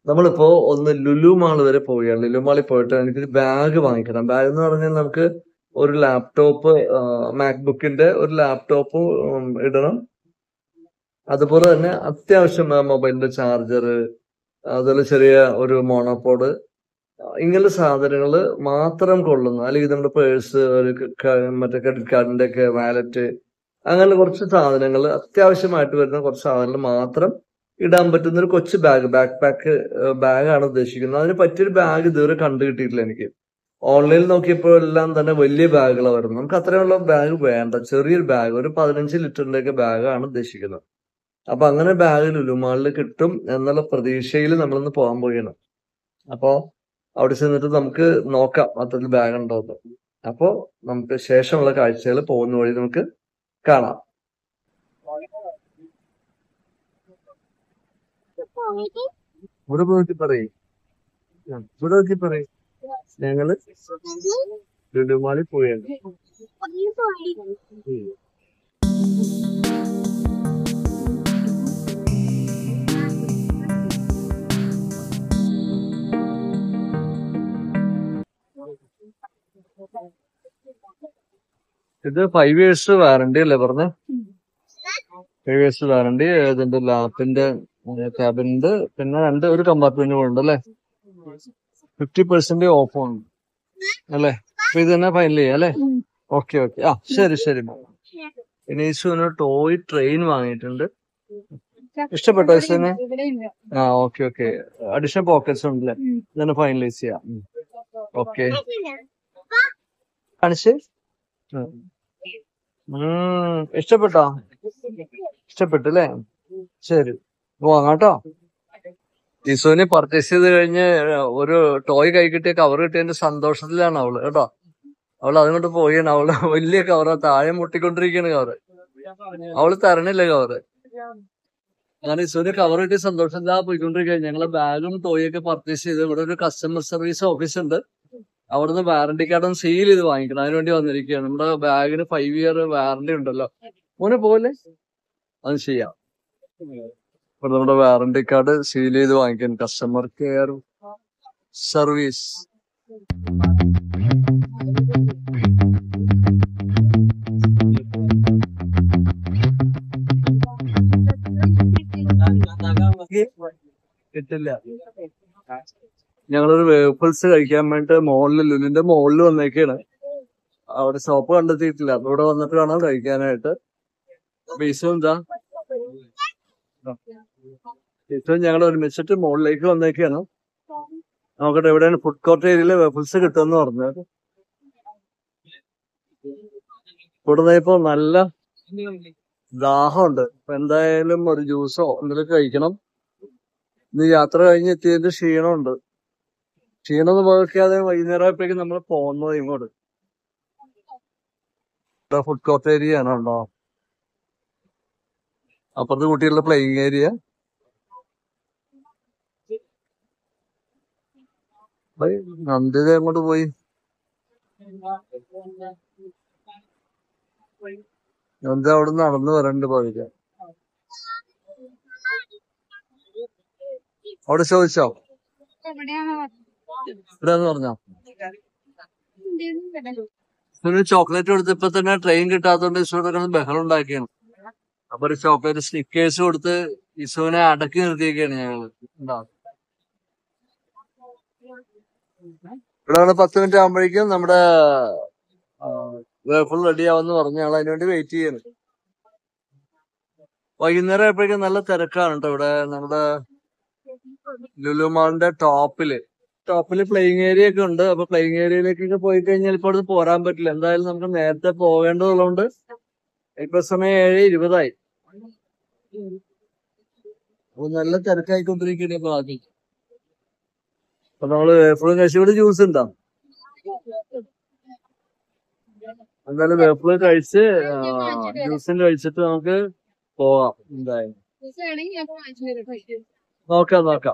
നമ്മളിപ്പോ ഒന്ന് ലുലു മാൾ വരെ പോവുകയാണ് ലുലു മാളിൽ പോയിട്ട് എനിക്കൊരു ബാഗ് വാങ്ങിക്കണം ബാഗ് എന്ന് പറഞ്ഞാൽ നമുക്ക് ഒരു ലാപ്ടോപ്പ് മാക്ബുക്കിന്റെ ഒരു ലാപ്ടോപ്പ് ഇടണം അതുപോലെ തന്നെ അത്യാവശ്യം മൊബൈലിന്റെ ചാർജർ അതുപോലെ ചെറിയ ഒരു മോണോപോഡ് ഇങ്ങനത്തെ സാധനങ്ങൾ മാത്രം കൊള്ളുന്ന അല്ലെങ്കിൽ നമ്മുടെ പേഴ്സ് ഒരു ക- ക- മറ്റേ ക്രെഡിറ്റ് കാർഡിന്റെ ഒക്കെ വാലറ്റ് അങ്ങനെ കുറച്ച് സാധനങ്ങൾ അത്യാവശ്യമായിട്ട് വരുന്ന കുറച്ച് സാധനങ്ങൾ മാത്രം ഇടാൻ പറ്റുന്ന ഒരു കൊച്ചു ബാഗ് ബാക്ക് പാക്ക് ബാഗാണ് ഉദ്ദേശിക്കുന്നത് അതിന് പറ്റിയൊരു ബാഗ് ഇതുവരെ കണ്ടു കിട്ടിയിട്ടില്ല എനിക്ക് ഓൺലൈനിൽ നോക്കിയപ്പോൾ എല്ലാം തന്നെ വലിയ ബാഗുകളാണ് വരുന്നത് നമുക്ക് അത്രയുള്ള ബാഗ് വേണ്ട ചെറിയൊരു ബാഗ് ഒരു പതിനഞ്ച് ലിറ്ററിന്റെ ഒക്കെ ബാഗാണ് ഉദ്ദേശിക്കുന്നത് അപ്പൊ അങ്ങനെ ബാഗ് ലുലുമാളിൽ കിട്ടും എന്നുള്ള പ്രതീക്ഷയിൽ നമ്മളൊന്ന് പോകാൻ പോവുകയാണ് അപ്പോ അവിടെ ചെന്നിട്ട് നമുക്ക് നോക്കാം അത്തരത്തിൽ ബാഗ് ഉണ്ടോ എന്ന് അപ്പോ നമുക്ക് ശേഷമുള്ള കാഴ്ചകൾ പോകുന്ന വഴി നമുക്ക് കാണാം ഇവിടെ നോക്കി പറയും ഇവിടെ നോക്കി പറയും ഞങ്ങള് ലുലുമാളിൽ പോയാണ് ഉം. ഇത് ഫൈവ് ഇയേഴ്സ് വാറണ്ടി അല്ലേ പറഞ്ഞ ഫൈവ് ഇയേഴ്സ് വാറണ്ടി ഇതിന്റെ ലാപ്പിന്റെ ക്യാബിനുണ്ട് പിന്നെ രണ്ട് ഒരു കമ്പാർട്ട്മെന്റ് ഉണ്ട് അല്ലേ ഫിഫ്റ്റി പെർസെന്റ് ഓഫ് ഉണ്ട് അല്ലേ അപ്പൊ ഇത് തന്നെ ഫൈനൽ ചെയ്യാം അല്ലേ ഓക്കെ ഓക്കെ ആ ശരി ശരി പിന്നെ ഈശുവിന് ടോയ് ട്രെയിൻ വാങ്ങിയിട്ടുണ്ട് ഇഷ്ടപ്പെട്ടോ ഈശുവിന് ആ ഓക്കെ ഓക്കെ അഡീഷണൽ പോക്കറ്റ്സ് ഉണ്ടല്ലേ ഇതന്നെ ഫൈനലൈസ് ചെയ്യാം ഓക്കെ കാണിച്ച് ഉം. ഉം, ഇഷ്ടപ്പെട്ടോ ഇഷ്ടപ്പെട്ടു അല്ലേ ശരി വാങ്ങാട്ടോ ജിസുവിന് പർച്ചേസ് ചെയ്ത് കഴിഞ്ഞ് ഒരു ടോയ് കൈ കിട്ടിയ കവർ കിട്ടിയതിന്റെ സന്തോഷത്തിലാണ് അവള് കേട്ടോ അവള് അതുകൊണ്ട് പോയാണ് അവള് വലിയ കവറാ താഴെ മുട്ടിക്കൊണ്ടിരിക്കുകയാണ് കവറ് അവള് തരണില്ല കവറ് ഞാൻ ഇസുവിന് കവർ കിട്ടിയ സന്തോഷത്തിലാ പോയിക്കൊണ്ടിരിക്കുക ഞങ്ങള് ബാഗും ടോയും ഒക്കെ പർച്ചേസ് ചെയ്ത് ഇവിടെ ഒരു കസ്റ്റമർ സർവീസ് ഓഫീസ് ഉണ്ട് അവിടുന്ന് വാറണ്ടി കാർഡും സീൽ ചെയ്ത് വാങ്ങിക്കണം അതിന് വേണ്ടി വന്നിരിക്കുകയാണ് നമ്മുടെ ബാഗിന് ഫൈവ് ഇയർ വാറണ്ടി ഉണ്ടല്ലോ മോനെ പോലെ അത് ചെയ്യാം ഇവിടെ നമ്മുടെ വാറണ്ടി കാർഡ് സീൽ ചെയ്ത് വാങ്ങിക്കാൻ കസ്റ്റമർ കെയർ സർവീസ് കിട്ടില്ല ഞങ്ങളൊരു വേഫിൾസ് കഴിക്കാൻ വേണ്ടിട്ട് മോളിൽ ലുലിന്റെ മോളിൽ വന്നേക്കാണ് അവിടെ ഷോപ്പ് കണ്ടെത്തിയിട്ടില്ല അപ്പൊ ഇവിടെ വന്നിട്ട് വേണം കഴിക്കാനായിട്ട് ബീസും എന്താ ബീസും ഞങ്ങൾ ഒരുമിച്ചിട്ട് മുകളിലേക്ക് വന്നേക്കാണ് നോക്കട്ടെ എവിടെയാണ് ഫുഡ് കോർട്ട് ഏരിയയില് വേഫിൾസ് കിട്ടുമെന്ന് പറഞ്ഞത് ഇവിടെ ഇപ്പൊ നല്ല ദാഹമുണ്ട് അപ്പൊ എന്തായാലും ഒരു ജ്യൂസോ എന്തെങ്കിലും കഴിക്കണം ഇന്ന് യാത്ര കഴിഞ്ഞ് എത്തിയതിന്റെ ക്ഷീണമുണ്ട് ക്ഷീണം ഒന്നും പോകാതെ വൈകുന്നേരം ആയപ്പോഴേക്കും നമ്മൾ പോകുന്നത് ഇങ്ങോട്ട് ഫുഡ് കോർട്ട് ഏരിയ ആണ് ഉണ്ടോ അപ്പുറത്ത് കുട്ടികളുടെ പ്ലേയിങ് ഏരിയ നന്ദിത അങ്ങോട്ട് പോയി നന്ദ അവിടെ നടന്നു വരണ്ട് പോയില്ല അവിടെ ചോദിച്ചോ ഇവിടെന്ന് പറഞ്ഞോ ഒരു ചോക്ലേറ്റ് കൊടുത്തപ്പോ തന്നെ ട്രെയിൻ കിട്ടാത്തോണ്ട് ഇസുവിനെ ബഹളം ഉണ്ടാക്കിയാണ് അപ്പൊ ഒരു ചോക്ലേറ്റ് സ്നിക്കേഴ്സ് കൊടുത്ത് ഇസുവിനെ അടക്കി നിർത്തിയൊക്കെയാണ് ഞങ്ങള് എന്താ ഇവിടെ വന്ന് പത്ത് മിനിറ്റ് ആകുമ്പോഴേക്കും നമ്മുടെ ഫുൾ റെഡി ആവെന്ന് പറഞ്ഞു ഞങ്ങൾ അതിനുവേണ്ടി വെയിറ്റ് ചെയ്യാണ് വൈകുന്നേരം ആയപ്പോഴേക്കും നല്ല തിരക്കാണ് കേട്ടോ ഇവിടെ നമ്മുടെ ലുലുമാളിന്റെ ടോപ്പില് ടോപ്പില് പ്ലേയിങ് ഏരിയ ഒക്കെ ഉണ്ട് അപ്പൊ പ്ലേയിങ് ഏരിയയിലേക്കൊക്കെ പോയി കഴിഞ്ഞാൽ ഇപ്പൊ അവിടെ പോരാൻ പറ്റില്ല എന്തായാലും നമുക്ക് നേരത്തെ പോകേണ്ടതുള്ളതുകൊണ്ട് ഇപ്പൊ സമയം ഏഴ് ഇരുപതായി അപ്പൊ നല്ല തിരക്കായിക്കൊണ്ടിരിക്കുകയാണ് ഇപ്പൊ ആദ്യം അപ്പൊ നമ്മള് വേഫിളും കഴിച്ചു ഇവിടെ ജ്യൂസ് ഉണ്ടോ എന്തായാലും വേഫിള് കഴിച്ച് ജ്യൂസും കഴിച്ചിട്ട് നമുക്ക് പോവാം എന്തായാലും നോക്കാം നോക്കാം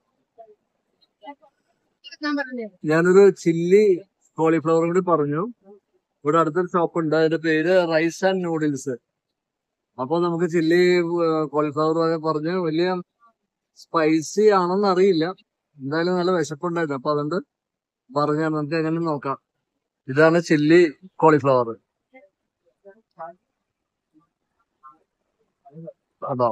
ഞാനൊരു ചില്ലി കോളിഫ്ലവർ കൂടി പറഞ്ഞു ഇവിടെ അടുത്തൊരു ഷോപ്പ് ഉണ്ട് അതിന്റെ പേര് റൈസ് ആൻഡ് നൂഡിൽസ് അപ്പൊ നമുക്ക് ചില്ലി കോളിഫ്ലവർ പറഞ്ഞ് വലിയ സ്പൈസി ആണെന്ന് അറിയില്ല എന്തായാലും നല്ല വിശപ്പുണ്ടായിരുന്നു അപ്പൊ അതുകൊണ്ട് പറഞ്ഞു നമുക്ക് എങ്ങനെ നോക്കാം ഇതാണ് ചില്ലി കോളിഫ്ലവർ അതാ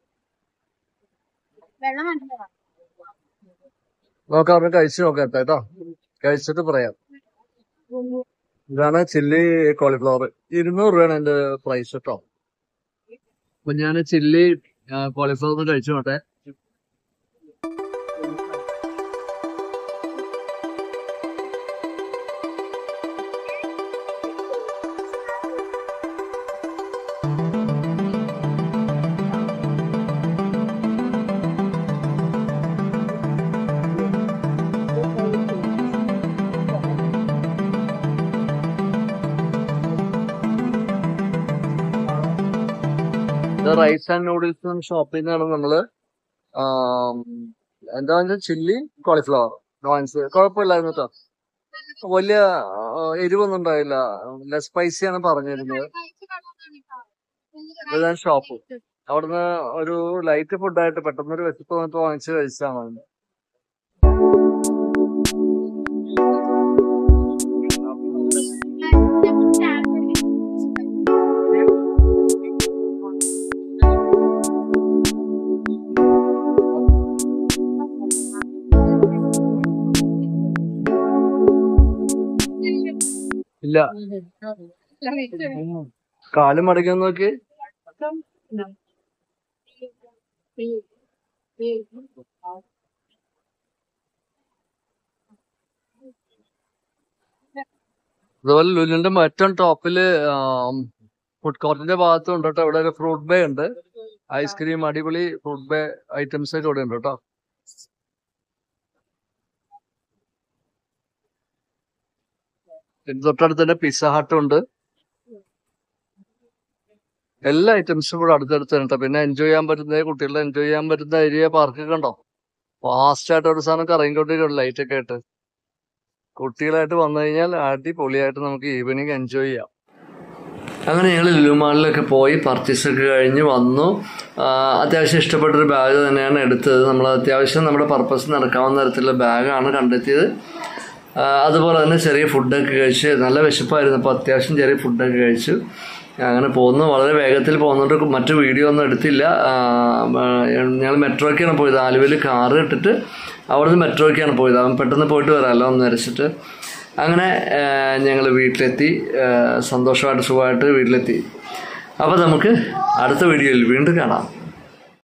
വെള്ളം വേണ്ടല്ലോ നോക്കാം അവിടെ കഴിച്ചു നോക്കാം കേട്ടോ കഴിച്ചിട്ട് പറയാം ഇതാണ് ചില്ലി കോളിഫ്ലവർ ഇരുന്നൂറ് രൂപയാണ് എന്റെ പ്രൈസ് കേട്ടോ അപ്പൊ ഞാൻ ചില്ലി കോളിഫ്ലവർ ഒന്ന് കഴിച്ചു നോട്ടെ ഇത് റൈസ് ആൻഡ് നൂഡിൽസ് ഷോപ്പിൽ നിന്നാണ് നമ്മള് ആം, എന്താ വെച്ചാൽ ചില്ലി കോളിഫ്ലവർ നോൺസ് കുഴപ്പമില്ലായിരുന്നു കേട്ടോ വലിയ ആ, എരിവൊന്നും ഉണ്ടായില്ല ലെസ് സ്പൈസി ആണ് പറഞ്ഞിരുന്നത് ഇതാണ് ഷോപ്പ് അവിടുന്ന് ഒരു ലൈറ്റ് ഫുഡായിട്ട് പെട്ടെന്ന് ഒരു വിശപ്പ് വന്നിട്ട് വാങ്ങിച്ച് കഴിച്ചാണ് ഇല്ല കാല് മടങ്ങി നോക്കി അതുപോലെ ലുലുന്റെ മറ്റം ടോപ്പില് ഫുഡ് കോർട്ടിന്റെ ഭാഗത്തും ഉണ്ട് കേട്ടോ ഇവിടെ ഒരു ഫ്രൂട്ട് ബേ ഉണ്ട് ഐസ്ക്രീം അടിപൊളി ഫ്രൂട്ട് ബേ ഐറ്റംസ് ഒക്കെ ഇവിടെ ഉണ്ട് കേട്ടോ ഇതിന് തൊട്ടടുത്ത് തന്നെ പിസ്സ ഹട്ട് ഉണ്ട് എല്ലാ ഐറ്റംസും ഇവിടെ അടുത്തടുത്ത് തന്നെ കേട്ടോ പിന്നെ എൻജോയ് ചെയ്യാൻ പറ്റുന്ന കുട്ടികളുടെ എൻജോയ് ചെയ്യാൻ പറ്റുന്ന ഏരിയ പാർക്കൊക്കെ ഉണ്ടോ ഫാസ്റ്റ് ആയിട്ട് ഒരു സാധനം കറങ്ങിക്കൊണ്ടിരിക്കും ലൈറ്റ് ഒക്കെ ആയിട്ട് കുട്ടികളായിട്ട് വന്നു കഴിഞ്ഞാൽ അടിപൊളിയായിട്ട് നമുക്ക് ഈവനിങ് എൻജോയ് ചെയ്യാം അങ്ങനെ ഞങ്ങൾ ലുലുമാളിലൊക്കെ പോയി പർച്ചേസ് ഒക്കെ കഴിഞ്ഞ് വന്നു ആ, അത്യാവശ്യം ഇഷ്ടപ്പെട്ടൊരു ബാഗ് തന്നെയാണ് എടുത്തത് നമ്മൾ അത്യാവശ്യം നമ്മുടെ പർപ്പസ് നടക്കാവുന്ന തരത്തിലുള്ള ബാഗാണ് കണ്ടെത്തിയത് ആ, അതുപോലെ തന്നെ ചെറിയ ഫുഡൊക്കെ കഴിച്ച് നല്ല വിശപ്പായിരുന്നു അപ്പോൾ അത്യാവശ്യം ചെറിയ ഫുഡൊക്കെ കഴിച്ചു അങ്ങനെ പോകുന്നു വളരെ വേഗത്തിൽ പോകുന്നുണ്ട് മറ്റു വീഡിയോ ഒന്നും എടുത്തില്ല ഞങ്ങൾ മെട്രോയ്ക്കാണ് പോയത് ആലുവയിൽ കാറ് ഇട്ടിട്ട് അവിടുന്ന് മെട്രോയ്ക്കാണ് പോയത് അവൻ പെട്ടെന്ന് പോയിട്ട് വരാമല്ലോ എന്ന് വിചാരിച്ചിട്ട് അങ്ങനെ ഞങ്ങൾ വീട്ടിലെത്തി ആ, സന്തോഷമായിട്ട് സുഖമായിട്ട് വീട്ടിലെത്തി അപ്പോൾ നമുക്ക് അടുത്ത വീഡിയോയിൽ വീണ്ടും കാണാം